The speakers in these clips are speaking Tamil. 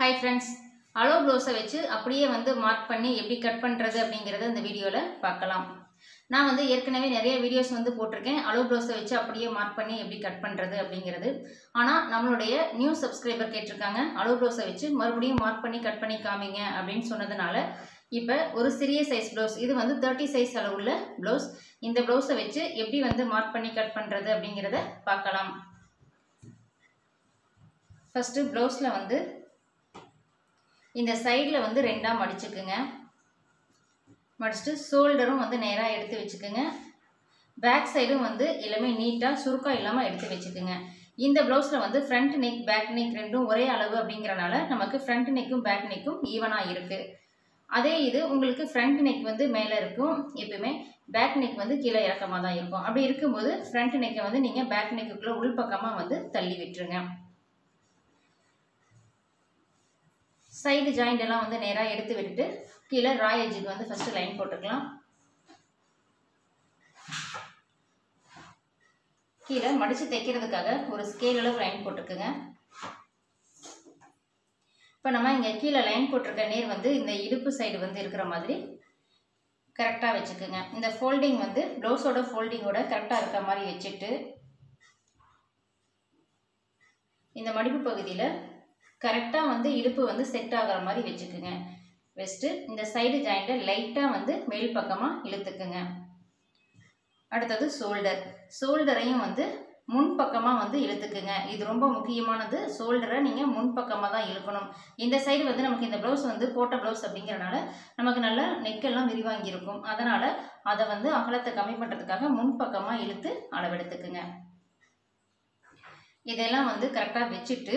ஹாய் ஃப்ரெண்ட்ஸ் அலோ ப்ளவுஸை வச்சு அப்படியே வந்து மார்க் பண்ணி எப்படி கட் பண்ணுறது அப்படிங்கிறத இந்த வீடியோவில் பார்க்கலாம் நான் வந்து ஏற்கனவே நிறைய வீடியோஸ் வந்து போட்டிருக்கேன் அலோ ப்ளவுஸை வச்சு அப்படியே மார்க் பண்ணி எப்படி கட் பண்ணுறது அப்படிங்கிறது ஆனால் நம்மளுடைய நியூ சப்ஸ்கிரைபர் கேட்டிருக்காங்க அலோ ப்ளவுஸை வச்சு மறுபடியும் மார்க் பண்ணி கட் பண்ணி காமிங்க அப்படின்னு சொன்னதுனால இப்போ ஒரு சிறிய சைஸ் ப்ளவுஸ் இது வந்து தேர்ட்டி சைஸ் அளவுள்ள ப்ளவுஸ் இந்த ப்ளவுஸை வச்சு எப்படி வந்து மார்க் பண்ணி கட் பண்ணுறது அப்படிங்கிறத பார்க்கலாம் ஃபஸ்ட்டு ப்ளவுஸில் வந்து இந்த சைடில் வந்து ரெண்டாக மடிச்சுக்குங்க மடிச்சுட்டு ஷோல்டரும் வந்து நேராக எடுத்து வச்சுக்கோங்க பேக் சைடும் வந்து எல்லாமே நீட்டாக சுருக்கம் இல்லாமல் எடுத்து வச்சுக்கோங்க இந்த ப்ளவுஸில் வந்து ஃப்ரண்ட் நெக் பேக் நெக் ரெண்டும் ஒரே அளவு அப்படிங்கிறனால நமக்கு ஃப்ரண்ட் நெக்கும் பேக் நெக்கும் ஈவனாக இருக்குது அதே இது உங்களுக்கு ஃப்ரண்ட் நெக் வந்து மேலே இருக்கும் எப்பயுமே பேக் நெக் வந்து கீழே இறக்கமாக தான் இருக்கும் அப்படி இருக்கும்போது ஃப்ரண்ட் நெக்கை வந்து நீங்கள் பேக் நெக்குக்குள்ளே உள்பக்கமாக வந்து தள்ளி விட்டுருங்க சைடு ஜாயிண்ட் எல்லாம் வந்து நேராக எடுத்து விட்டுட்டு கீழே ராய் எஜ்ஜுக்கு வந்து ஃபஸ்ட்டு லைன் போட்டுக்கலாம் கீழே மடித்து தைக்கிறதுக்காக ஒரு ஸ்கேல் அளவு லைன் போட்டுக்குங்க இப்போ நம்ம இங்கே கீழே லைன் போட்டிருக்க நேர் வந்து இந்த இடுப்பு சைடு வந்து இருக்கிற மாதிரி கரெக்டாக வச்சுக்கோங்க இந்த ஃபோல்டிங் வந்து ப்ளவுஸோட ஃபோல்டிங்கோட கரெக்டாக இருக்க மாதிரி வச்சுட்டு இந்த மடிப்பு பகுதியில் கரெக்டாக வந்து இடுப்பு வந்து செட் ஆகிற மாதிரி வச்சுக்குங்க வச்சுட்டு இந்த சைடு ஜாயிண்ட்டை லைட்டாக வந்து மேல் பக்கமாக இழுத்துக்குங்க அடுத்தது ஷோல்டர் ஷோல்டரையும் வந்து முன்பக்கமாக வந்து இழுத்துக்குங்க இது ரொம்ப முக்கியமானது ஷோல்டரை நீங்கள் முன்பக்கமாக தான் இழுக்கணும் இந்த சைடு வந்து நமக்கு இந்த ப்ளவுஸ் வந்து போட்ட ப்ளவுஸ் அப்படிங்கிறனால நமக்கு நல்ல நெக்கெல்லாம் விரிவாங்கி இருக்கும் அதனால் அதை வந்து அகலத்தை கம்மி பண்ணுறதுக்காக முன்பக்கமாக இழுத்து அளவெடுத்துக்குங்க இதெல்லாம் வந்து கரெக்டாக வச்சுட்டு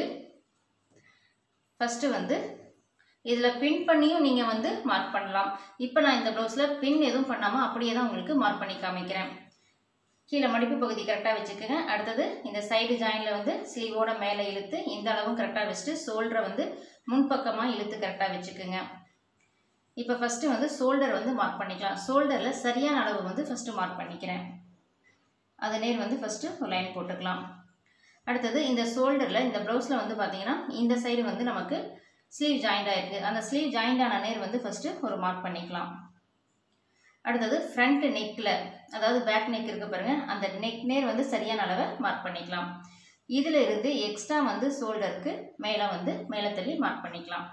ஃபஸ்ட்டு வந்து இதில் பின் பண்ணியும் நீங்கள் வந்து மார்க் பண்ணலாம் இப்போ நான் இந்த ப்ளவுஸில் பின் எதுவும் பண்ணாமல் அப்படியே தான் உங்களுக்கு மார்க் பண்ணி காமிக்கிறேன் கீழே மடிப்பு பகுதி கரெக்டாக வச்சுக்கோங்க அடுத்தது இந்த சைடு ஜாயினில் வந்து ஸ்லீவோட மேலே இழுத்து இந்த அளவும் கரெக்டாக வச்சுட்டு ஷோல்டரை வந்து முன்பக்கமாக இழுத்து கரெக்டாக வச்சுக்கோங்க இப்போ ஃபஸ்ட்டு வந்து ஷோல்டர் வந்து மார்க் பண்ணிக்கலாம் ஷோல்டரில் சரியான அளவு வந்து ஃபஸ்ட்டு மார்க் பண்ணிக்கிறேன் அது நேர் வந்து ஃபஸ்ட்டு ஒரு லைன் போட்டுக்கலாம் அடுத்தது இந்த ஷோல்டரில் இந்த ப்ளவுஸில் வந்து பார்த்தீங்கன்னா இந்த சைடு வந்து நமக்கு ஸ்லீவ் ஜாயிண்ட் ஆகிருக்கு அந்த ஸ்லீவ் ஜாயிண்ட் ஆன நேர் வந்து ஃபஸ்ட்டு ஒரு மார்க் பண்ணிக்கலாம் அடுத்தது ஃப்ரண்ட் நெக்கில் அதாவது பேக் நெக் இருக்க பாருங்கள் அந்த நெக் நேர் வந்து சரியான அளவை மார்க் பண்ணிக்கலாம் இதில் இருந்து எக்ஸ்ட்ரா வந்து ஷோல்டருக்கு மேலே வந்து மேலே தள்ளி மார்க் பண்ணிக்கலாம்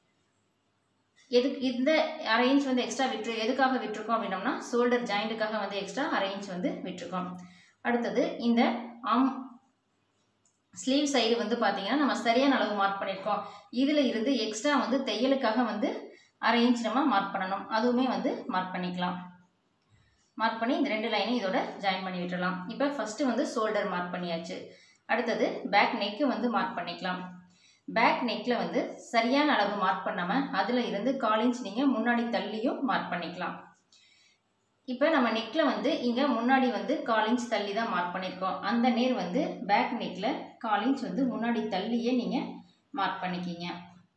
எதுக்கு இந்த அரை இன்ச் வந்து எக்ஸ்ட்ரா விட்டு எதுக்காக விட்டுருக்கோம் அப்படின்னோம்னா ஷோல்டர் ஜாயிண்ட்டுக்காக வந்து எக்ஸ்ட்ரா அரை இன்ச் வந்து விட்டுருக்கோம் அடுத்தது இந்த ஆம் ஸ்லீவ் சைடு வந்து பார்த்தீங்கன்னா நம்ம சரியான அளவு மார்க் பண்ணியிருக்கோம் இதில் இருந்து எக்ஸ்ட்ரா வந்து தையலுக்காக வந்து அரை இன்ச் நம்ம மார்க் பண்ணணும் அதுவுமே வந்து மார்க் பண்ணிக்கலாம் மார்க் பண்ணி இந்த ரெண்டு லைனையும் இதோட ஜாயின் பண்ணி விட்டுடலாம் இப்போ ஃபஸ்ட்டு வந்து ஷோல்டர் மார்க் பண்ணியாச்சு அடுத்தது பேக் நெக்கு வந்து மார்க் பண்ணிக்கலாம் பேக் நெக்கில் வந்து சரியான அளவு மார்க் பண்ணாமல் அதில் இருந்து கால் இன்ச் நீங்கள் முன்னாடி தள்ளியும் மார்க் பண்ணிக்கலாம் இப்போ நம்ம நெக்கில் வந்து இங்கே முன்னாடி வந்து கால் இன்ச் தள்ளி தான் மார்க் பண்ணியிருக்கோம் அந்த நேர் வந்து பேக் நெக்கில் கால் இன்ச் வந்து முன்னாடி தள்ளியே நீங்கள் மார்க் பண்ணிக்கிங்க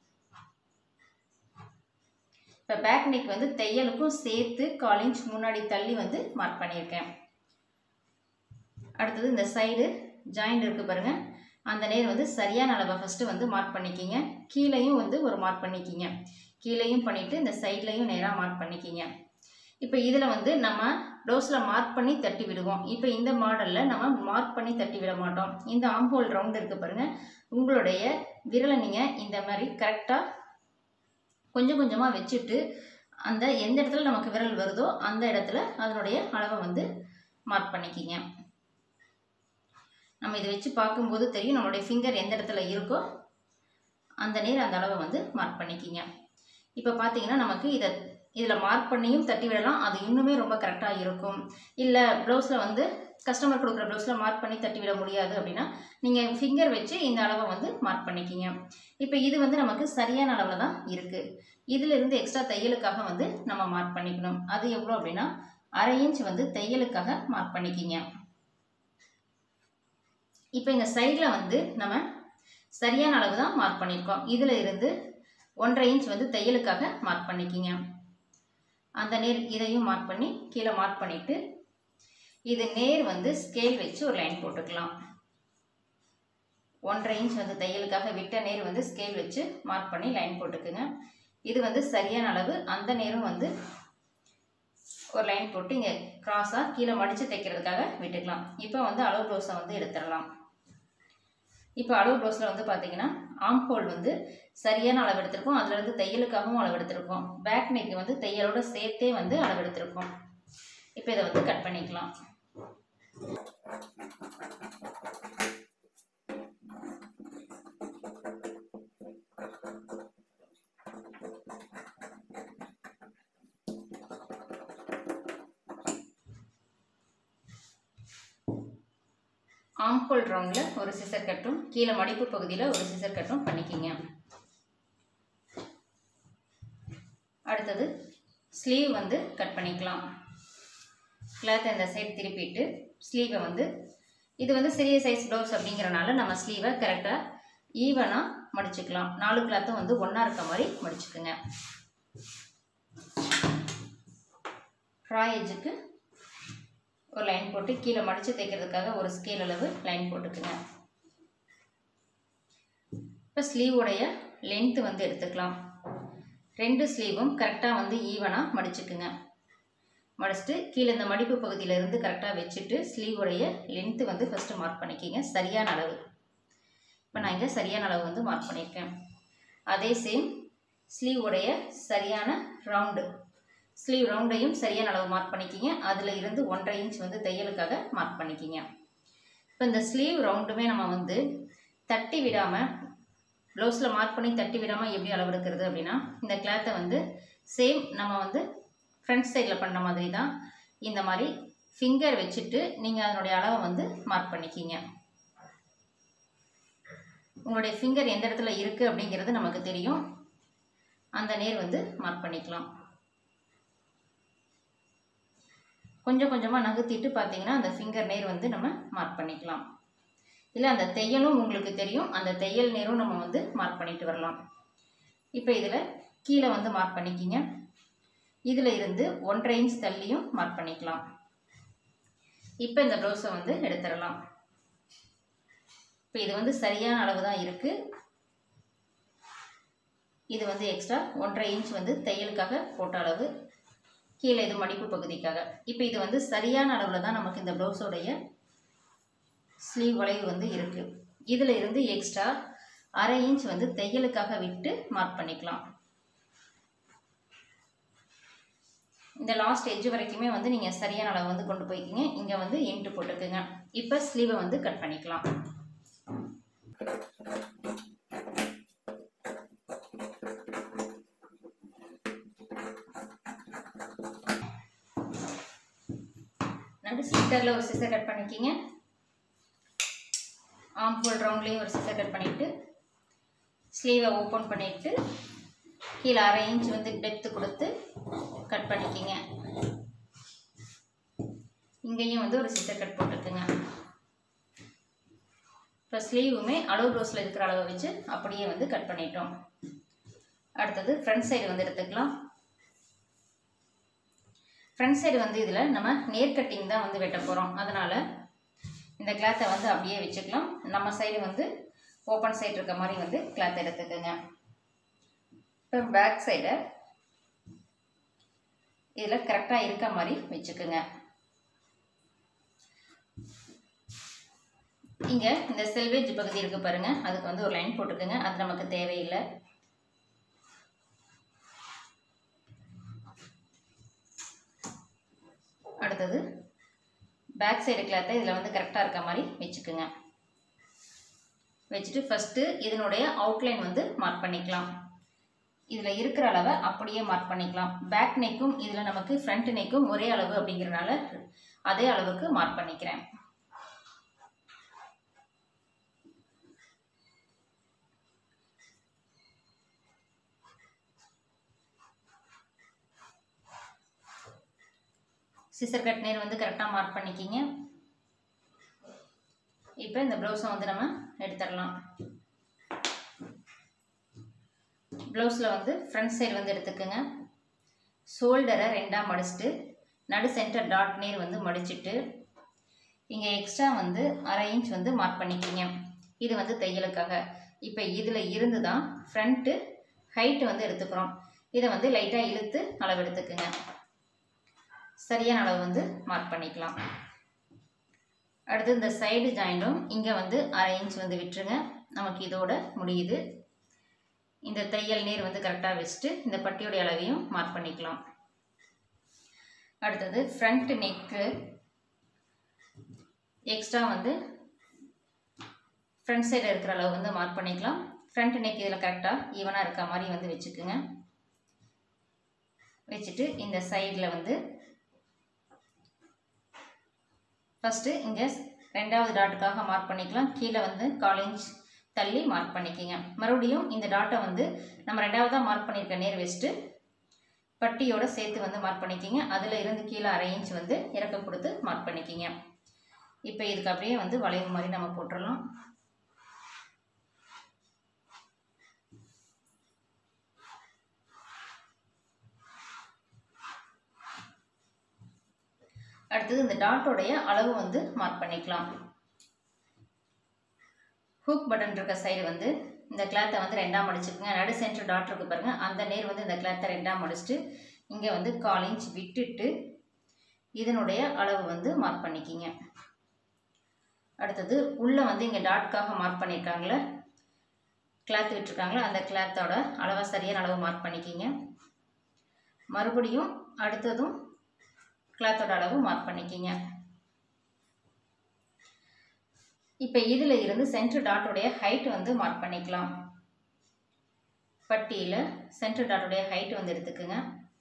இப்போ பேக் நெக் வந்து தையலுக்கும் சேர்த்து கால் இன்ச் முன்னாடி தள்ளி வந்து மார்க் பண்ணியிருக்கேன் அடுத்தது இந்த சைடு ஜாயிண்ட் இருக்குது பாருங்கள் அந்த நேர் வந்து சரியான அளவை ஃபஸ்ட்டு வந்து மார்க் பண்ணிக்கிங்க கீழேயும் வந்து ஒரு மார்க் பண்ணிக்கிங்க கீழேயும் பண்ணிவிட்டு இந்த சைட்லேயும் நேராக மார்க் பண்ணிக்கிங்க இப்போ இதில் வந்து நம்ம ப்ளவுஸில் மார்க் பண்ணி தட்டி விடுவோம் இப்போ இந்த மாடலில் நம்ம மார்க் பண்ணி தட்டி விட மாட்டோம் இந்த ஆம்போல் ரவுண்ட் இருக்குது பாருங்கள் உங்களுடைய விரலை நீங்கள் இந்த மாதிரி கரெக்டாக கொஞ்சம் கொஞ்சமாக வச்சுட்டு அந்த எந்த இடத்துல நமக்கு விரல் வருதோ அந்த இடத்துல அதனுடைய அளவை வந்து மார்க் பண்ணிக்கிங்க நம்ம இதை வச்சு பார்க்கும்போது தெரியும் நம்மளுடைய ஃபிங்கர் எந்த இடத்துல இருக்கோ அந்த நேர் அந்த அளவை வந்து மார்க் பண்ணிக்கிங்க இப்போ பார்த்தீங்கன்னா நமக்கு இதை இதில் மார்க் பண்ணியும் தட்டி விடலாம் அது இன்னுமே ரொம்ப கரெக்டாக இருக்கும் இல்லை ப்ளவுஸில் வந்து கஸ்டமர் கொடுக்குற ப்ளவுஸில் மார்க் பண்ணி தட்டி விட முடியாது அப்படின்னா நீங்கள் ஃபிங்கர் வச்சு இந்த அளவை வந்து மார்க் பண்ணிக்கிங்க இப்போ இது வந்து நமக்கு சரியான அளவில் தான் இருக்குது இதிலிருந்து எக்ஸ்ட்ரா தையலுக்காக வந்து நம்ம மார்க் பண்ணிக்கணும் அது எவ்வளோ அப்படின்னா அரை இன்ச் வந்து தையலுக்காக மார்க் பண்ணிக்கிங்க இப்போ இந்த சைடில் வந்து நம்ம சரியான அளவு தான் மார்க் பண்ணியிருக்கோம் இதில் இருந்து ஒன்றரை இன்ச் வந்து தையலுக்காக மார்க் பண்ணிக்கிங்க அந்த நேர் இதையும் மார்க் பண்ணி கீழே மார்க் பண்ணிவிட்டு இது நேர் வந்து ஸ்கேல் வச்சு ஒரு லைன் போட்டுக்கலாம் ஒன்றரை இன்ச் வந்து தையலுக்காக விட்ட நேர் வந்து ஸ்கேல் வச்சு மார்க் பண்ணி லைன் போட்டுக்குங்க இது வந்து சரியான அளவு அந்த நேரம் வந்து ஒரு லைன் போட்டு இங்கே க்ராஸாக கீழே மடித்து தைக்கிறதுக்காக விட்டுக்கலாம் இப்போ வந்து அளவு ப்ளவுஸை வந்து எடுத்துடலாம் இப்போ அளவு ப்ளவுஸில் வந்து பார்த்தீங்கன்னா ஆம் ஹோல் வந்து சரியான அளவு எடுத்திருக்கோம் அதில் இருந்து தையலுக்காகவும் அளவு எடுத்திருக்கோம் பேக் நெக் வந்து தையலோட சேர்த்தே வந்து அளவு எடுத்திருக்கோம் இப்போ இதை வந்து கட் பண்ணிக்கலாம் ஆம்ஹோல் ரவுண்டில் ஒரு சிசர் கட்டும் கீழே மடிப்பு பகுதியில் ஒரு சிசர் கட்டும் பண்ணிக்கிங்க அடுத்தது ஸ்லீவ் வந்து கட் பண்ணிக்கலாம் கிளாத்தை இந்த சைடு திருப்பிட்டு ஸ்லீவை வந்து இது வந்து சிறிய சைஸ் ப்ளவுஸ் அப்படிங்கிறனால நம்ம ஸ்லீவை கரெக்டாக ஈவனாக மடிச்சுக்கலாம் நாலு கிளாத்தும் வந்து ஒன்றா இருக்க மாதிரி மடிச்சுக்குங்க ட்ரா எஜ்ஜுக்கு ஒரு லைன் போட்டு கீழே மடித்து தைக்கிறதுக்காக ஒரு ஸ்கேல் அளவு லைன் போட்டுக்குங்க இப்போ ஸ்லீவோடைய லென்த்து வந்து எடுத்துக்கலாம் ரெண்டு ஸ்லீவும் கரெக்டாக வந்து ஈவனாக மடிச்சுக்குங்க மடிச்சுட்டு கீழே இந்த மடிப்பு பகுதியிலேருந்து கரெக்டாக வச்சுட்டு ஸ்லீவோடைய லென்த்து வந்து ஃபஸ்ட்டு மார்க் பண்ணிக்கிங்க சரியான அளவு இப்போ நான் இங்கே சரியான அளவு வந்து மார்க் பண்ணியிருக்கேன் அதே சேம் ஸ்லீவோடைய சரியான ரவுண்டு ஸ்லீவ் ரவுண்டையும் சரியான அளவு மார்க் பண்ணிக்கிங்க அதில் இருந்து ஒன்றரை இன்ச் வந்து தையலுக்காக மார்க் பண்ணிக்கிங்க இப்போ இந்த ஸ்லீவ் ரவுண்டுமே நம்ம வந்து தட்டி விடாமல் ப்ளவுஸில் மார்க் பண்ணி தட்டி விடாமல் எப்படி அளவு எடுக்கிறது அப்படின்னா இந்த கிளாத்தை வந்து சேம் நம்ம வந்து ஃப்ரண்ட் சைடில் பண்ண மாதிரி தான் இந்த மாதிரி ஃபிங்கர் வச்சுட்டு நீங்கள் அதனுடைய அளவை வந்து மார்க் பண்ணிக்கிங்க உங்களுடைய ஃபிங்கர் எந்த இடத்துல இருக்குது அப்படிங்கிறது நமக்கு தெரியும் அந்த நேர் வந்து மார்க் பண்ணிக்கலாம் கொஞ்சம் கொஞ்சமாக நகர்த்திட்டு பார்த்தீங்கன்னா அந்த ஃபிங்கர் நேர் வந்து நம்ம மார்க் பண்ணிக்கலாம் இல்லை அந்த தையலும் உங்களுக்கு தெரியும் அந்த தையல் நேரும் நம்ம வந்து மார்க் பண்ணிட்டு வரலாம் இப்போ இதில் கீழே வந்து மார்க் பண்ணிக்கிங்க இதில் இருந்து ஒன்றரை இன்ச் தள்ளியும் மார்க் பண்ணிக்கலாம் இப்போ இந்த ப்ளவுஸை வந்து எடுத்துடலாம் இப்போ இது வந்து சரியான அளவு தான் இருக்குது இது வந்து எக்ஸ்ட்ரா ஒன்றரை இன்ச் வந்து தையலுக்காக போட்ட அளவு கீழே இது மடிப்பு பகுதிக்காக இப்போ இது வந்து சரியான அளவில் தான் நமக்கு இந்த ப்ளவுஸோடைய ஸ்லீவ் வளைவு வந்து இருக்குது இதில் இருந்து எக்ஸ்ட்ரா அரை இன்ச் வந்து தையலுக்காக விட்டு மார்க் பண்ணிக்கலாம் இந்த லாஸ்ட் எட்ஜ் வரைக்குமே வந்து நீங்கள் சரியான அளவு வந்து கொண்டு போய்க்கிங்க இங்கே வந்து இன்ட்டு போட்டுக்குங்க இப்போ ஸ்லீவை வந்து கட் பண்ணிக்கலாம் நடு சென்டரில் ஒரு சிசர் கட் பண்ணிக்கிங்க ஆம் ஹோல் ரவுண்ட்லேயும் ஒரு சிசர் கட் பண்ணிவிட்டு ஸ்லீவை ஓப்பன் பண்ணிவிட்டு கீழே அரை இன்ச் வந்து டெப்த்து கொடுத்து கட் பண்ணிக்கிங்க இங்கேயும் வந்து ஒரு சிசர் கட் போட்டுக்குங்க இப்போ ஸ்லீவுமே அளவு ப்ளவுஸில் இருக்கிற அளவை வச்சு அப்படியே வந்து கட் பண்ணிட்டோம் அடுத்தது ஃப்ரண்ட் சைடு வந்து எடுத்துக்கலாம் ஃப்ரண்ட் சைடு வந்து இதில் நம்ம நேர் கட்டிங் தான் வந்து வெட்ட போகிறோம் அதனால் இந்த கிளாத்தை வந்து அப்படியே வச்சுக்கலாம் நம்ம சைடு வந்து ஓப்பன் சைடு இருக்க மாதிரி வந்து கிளாத் எடுத்துக்கோங்க இப்போ பேக் சைடை இதில் கரெக்டாக இருக்க மாதிரி வச்சுக்கோங்க இங்கே இந்த செல்வேஜ் பகுதி இருக்குது பாருங்கள் அதுக்கு வந்து ஒரு லைன் போட்டுக்கோங்க அது நமக்கு தேவையில்லை அடுத்தது பேக் சைடு கிளாத்தை இதில் வந்து கரெக்டாக இருக்க மாதிரி வச்சுக்குங்க வச்சுட்டு ஃபஸ்ட்டு இதனுடைய அவுட்லைன் வந்து மார்க் பண்ணிக்கலாம் இதில் இருக்கிற அளவை அப்படியே மார்க் பண்ணிக்கலாம் பேக் நெக்கும் இதில் நமக்கு ஃப்ரண்ட் நெக்கும் ஒரே அளவு அப்படிங்கிறனால அதே அளவுக்கு மார்க் பண்ணிக்கிறேன் சிசர் கட் நேர் வந்து கரெக்டாக மார்க் பண்ணிக்கிங்க இப்போ இந்த ப்ளவுஸை வந்து நம்ம எடுத்துடலாம் ப்ளவுஸில் வந்து ஃப்ரண்ட் சைடு வந்து எடுத்துக்கோங்க ஷோல்டரை ரெண்டாக மடிச்சுட்டு நடு சென்டர் டாட் நேர் வந்து மடிச்சிட்டு இங்கே எக்ஸ்ட்ரா வந்து அரை இன்ச் வந்து மார்க் பண்ணிக்கிங்க இது வந்து தையலுக்காக இப்போ இதில் இருந்து தான் ஃப்ரண்ட்டு ஹைட்டு வந்து எடுத்துக்கிறோம் இதை வந்து லைட்டாக இழுத்து அளவு எடுத்துக்குங்க சரியான அளவு வந்து மார்க் பண்ணிக்கலாம் அடுத்து இந்த சைடு ஜாயிண்ட்டும் இங்கே வந்து அரை இன்ச் வந்து விட்டுருங்க நமக்கு இதோட முடியுது இந்த தையல் நீர் வந்து கரெக்டாக வச்சுட்டு இந்த பட்டியோடைய அளவையும் மார்க் பண்ணிக்கலாம் அடுத்தது ஃப்ரண்ட் நெக்கு எக்ஸ்ட்ரா வந்து ஃப்ரண்ட் சைடில் இருக்கிற அளவு வந்து மார்க் பண்ணிக்கலாம் ஃப்ரண்ட் நெக் இதில் கரெக்டாக ஈவனாக இருக்க மாதிரி வந்து வச்சுக்குங்க வச்சுட்டு இந்த சைடில் வந்து ஃபஸ்ட்டு இங்கே ரெண்டாவது டாட்டுக்காக மார்க் பண்ணிக்கலாம் கீழே வந்து கால் இன்ச் தள்ளி மார்க் பண்ணிக்கிங்க மறுபடியும் இந்த டாட்டை வந்து நம்ம ரெண்டாவதாக மார்க் பண்ணியிருக்க நேர் வச்சுட்டு பட்டியோட சேர்த்து வந்து மார்க் பண்ணிக்கிங்க அதில் இருந்து கீழே அரை இன்ச் வந்து இறக்கம் கொடுத்து மார்க் பண்ணிக்கிங்க இப்போ இதுக்கு அப்படியே வந்து வளைவு மாதிரி நம்ம போட்டுடலாம் அடுத்தது இந்த டாட்டோடைய அளவு வந்து மார்க் பண்ணிக்கலாம் ஹூக் பட்டன் இருக்க சைடு வந்து இந்த கிளாத்தை வந்து ரெண்டாக மடிச்சுக்குங்க நடு சென்டர் டாட் இருக்கு பாருங்க அந்த நேர் வந்து இந்த கிளாத்தை ரெண்டாக மடிச்சுட்டு இங்கே வந்து கால் இன்ச் விட்டுட்டு இதனுடைய அளவு வந்து மார்க் பண்ணிக்கிங்க அடுத்தது உள்ளே வந்து இங்கே டாட்காக மார்க் பண்ணியிருக்காங்களே கிளாத் விட்டுருக்காங்களே அந்த கிளாத்தோட அளவை சரியான அளவு மார்க் பண்ணிக்கிங்க மறுபடியும் அடுத்ததும் கிளாத்தோட அளவு மார்க் பண்ணிக்கிங்க இப்போ இதில் இருந்து சென்டர் டாட்டோடைய ஹைட் வந்து மார்க் பண்ணிக்கலாம் பட்டியில் சென்டர் டாட்டோடைய ஹைட் வந்து எடுத்துக்குங்க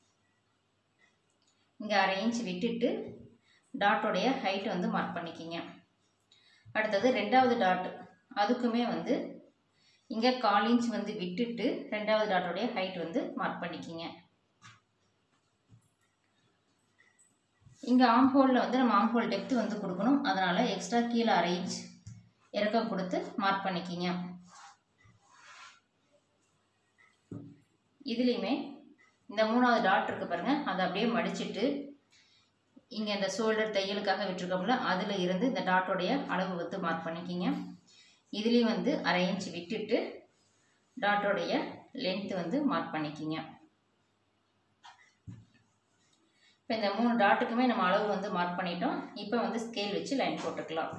இங்கே அரை இன்ச் விட்டுட்டு டாட்டோடைய ஹைட் வந்து மார்க் பண்ணிக்கிங்க அடுத்தது ரெண்டாவது டாட் அதுக்குமே வந்து இங்கே கால் இன்ச் வந்து விட்டுட்டு ரெண்டாவது டாட்டோடைய ஹைட் வந்து மார்க் பண்ணிக்கிங்க இங்கே ஆம்ஹோலில் வந்து நம்ம ஆம்ஹோல் டெப்த்து வந்து கொடுக்கணும் அதனால் எக்ஸ்ட்ரா கீழே அரை இன்ச் இறக்கம் கொடுத்து மார்க் பண்ணிக்கிங்க இதுலேயுமே இந்த மூணாவது டாட் இருக்கு பாருங்கள் அதை அப்படியே மடிச்சிட்டு இங்கே இந்த ஷோல்டர் தையலுக்காக விட்டுருக்கோம்ல அதில் இருந்து இந்த டாட்டோடைய அளவு வந்து மார்க் பண்ணிக்கிங்க இதுலேயும் வந்து அரை இன்ச் விட்டுட்டு டாட்டோடைய லென்த்து வந்து மார்க் பண்ணிக்கிங்க இப்போ இந்த மூணு டாட்டுக்குமே நம்ம அளவு வந்து மார்க் பண்ணிட்டோம் இப்போ வந்து ஸ்கேல் வச்சு லைன் போட்டுக்கலாம்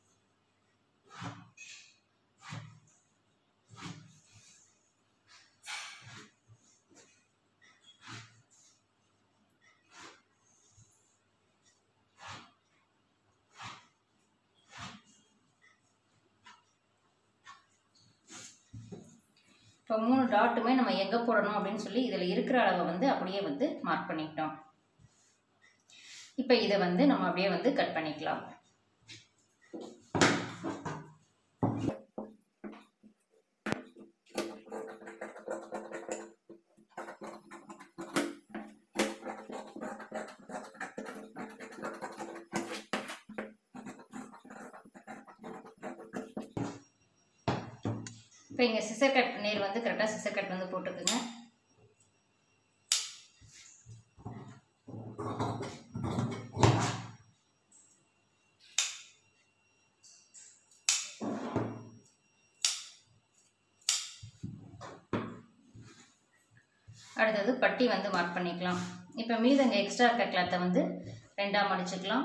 இப்போ மூணு டாட்டுமே நம்ம எங்கே போடணும் அப்படின்னு சொல்லி இதில் இருக்கிற அளவை வந்து அப்படியே வந்து மார்க் பண்ணிக்கிட்டோம் இப்போ இதை வந்து நம்ம அப்படியே வந்து கட் பண்ணிக்கலாம் இப்போ இங்கே சிசர் கட் நேர் வந்து கரெக்டாக சிசர் கட் வந்து போட்டுக்குங்க அடுத்தது பட்டி வந்து மார்க் பண்ணிக்கலாம் இப்போ மீது அங்கே எக்ஸ்ட்ரா இருக்க கிளாத்தை வந்து ரெண்டாக மடிச்சுக்கலாம்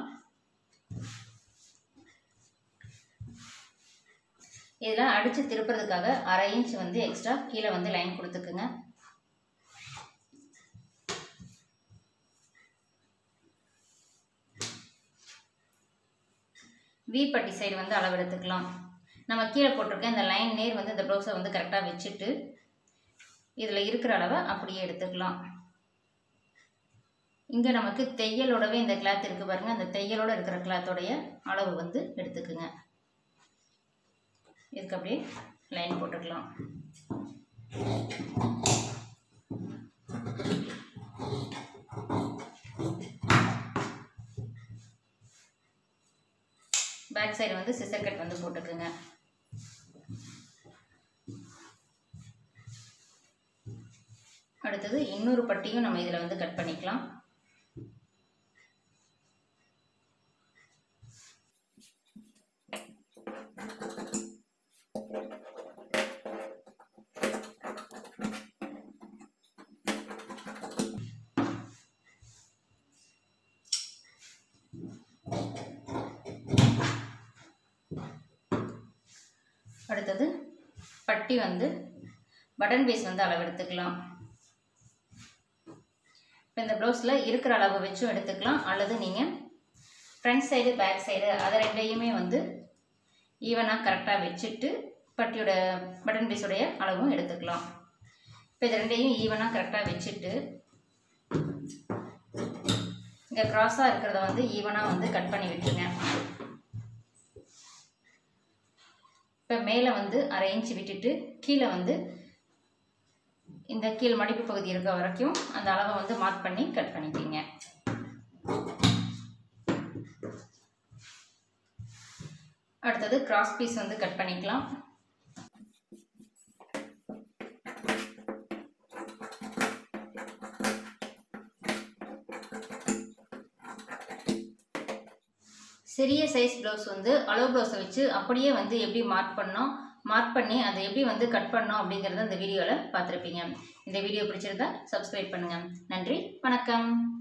இதில் அடித்து திருப்புறதுக்காக அரை இன்ச் வந்து எக்ஸ்ட்ரா கீழே வந்து லைன் கொடுத்துக்குங்க வி பட்டி சைடு வந்து அளவு எடுத்துக்கலாம் நம்ம கீழே போட்டிருக்க இந்த லைன் நேர் வந்து இந்த ப்ளவுஸை வந்து கரெக்டாக வச்சுட்டு இதில் இருக்கிற அளவை அப்படியே எடுத்துக்கலாம் இங்கே நமக்கு தையலோடவே இந்த கிளாத் இருக்குது பாருங்கள் அந்த தையலோட இருக்கிற கிளாத்தோடைய அளவு வந்து எடுத்துக்குங்க இதுக்கு அப்படியே லைன் போட்டுக்கலாம் பேக் சைடு வந்து சிசர் கட் வந்து போட்டுக்குங்க அடுத்தது இன்னொரு பட்டியும் நம்ம இதில் வந்து கட் பண்ணிக்கலாம் அடுத்தது பட்டி வந்து பட்டன் பீஸ் வந்து அளவு எடுத்துக்கலாம் இப்போ இந்த ப்ளவுஸில் இருக்கிற அளவு வச்சும் எடுத்துக்கலாம் அல்லது நீங்கள் ஃப்ரண்ட் சைடு பேக் சைடு அதை ரெண்டையுமே வந்து ஈவனாக கரெக்டாக வச்சுட்டு பட்டியோட பட்டன் பீஸுடைய அளவும் எடுத்துக்கலாம் இப்போ இது ரெண்டையும் ஈவனாக கரெக்டாக வச்சுட்டு இங்கே க்ராஸாக இருக்கிறத வந்து ஈவனாக வந்து கட் பண்ணி விட்டுருங்க இப்போ மேலே வந்து அரை இன்ச் விட்டுட்டு கீழே வந்து இந்த கீழ் மடிப்பு பகுதி இருக்க வரைக்கும் அந்த அளவை வந்து மார்க் பண்ணி கட் பண்ணிக்கிங்க அடுத்தது கிராஸ் பீஸ் வந்து கட் பண்ணிக்கலாம் சிறிய சைஸ் ப்ளவுஸ் வந்து அளவு ப்ளவுஸை வச்சு அப்படியே வந்து எப்படி மார்க் பண்ணோம் மார்க் பண்ணி அதை எப்படி வந்து கட் பண்ணோம் அப்படிங்கிறத இந்த வீடியோவில் பார்த்துருப்பீங்க இந்த வீடியோ பிடிச்சிருந்தா சப்ஸ்கிரைப் பண்ணுங்கள் நன்றி வணக்கம்